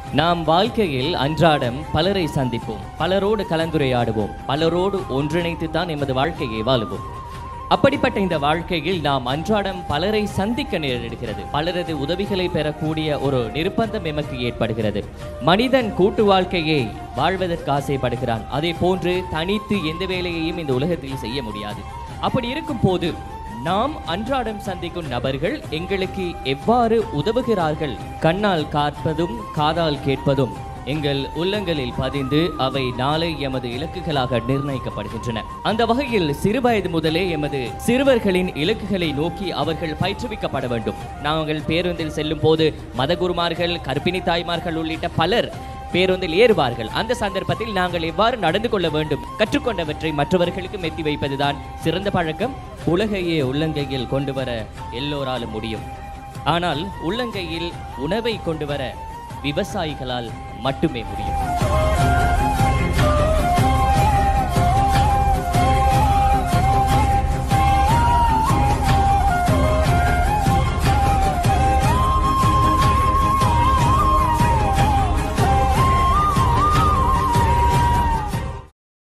நாம் வாழ்க்கையில் அன்றாடம் பலரை சந்திப்போம் பலரோடு கலந்துரையாடுவோம் பலரோடு ஒன்றிணைத்து தான் எமது வாழ்க்கையை வாழுவோம் அப்படிப்பட்ட இந்த வாழ்க்கையில் நாம் அன்றாடம் பலரை சந்திக்க நேரிடுகிறது பலரது உதவிகளை பெறக்கூடிய ஒரு நிர்பந்தம் எமக்கு ஏற்படுகிறது மனிதன் கூட்டு வாழ்க்கையை வாழ்வதற்கு ஆசைப்படுகிறான் அதே போன்று தனித்து எந்த வேலையையும் இந்த உலகத்தில் செய்ய முடியாது அப்படி இருக்கும் போது நாம் அன்றாடம் சந்திக்கும் நபர்கள் எங்களுக்கு எவ்வாறு உதவுகிறார்கள் கண்ணால் காற்பதும் காதால் கேட்பதும் எங்கள் உள்ளங்களில் பதிந்து அவை நாளை எமது இலக்குகளாக நிர்ணயிக்கப்படுகின்றன அந்த வகையில் சிறுவயது முதலே எமது சிறுவர்களின் இலக்குகளை நோக்கி அவர்கள் பயிற்றுவிக்கப்பட வேண்டும் நாங்கள் பேருந்தில் செல்லும் போது மதகுருமார்கள் கர்ப்பிணி தாய்மார்கள் உள்ளிட்ட பலர் பேருந்தில் ஏறுவார்கள் அந்த சந்தர்ப்பத்தில் நாங்கள் எவ்வாறு நடந்து கொள்ள வேண்டும் கற்றுக்கொண்டவற்றை மற்றவர்களுக்கு மெத்தி வைப்பதுதான் சிறந்த பழக்கம் உலகையே உள்ளங்கையில் கொண்டு வர எல்லோராலும் முடியும் ஆனால் உள்ளங்கையில் உணவை கொண்டு வர விவசாயிகளால் மட்டுமே முடியும்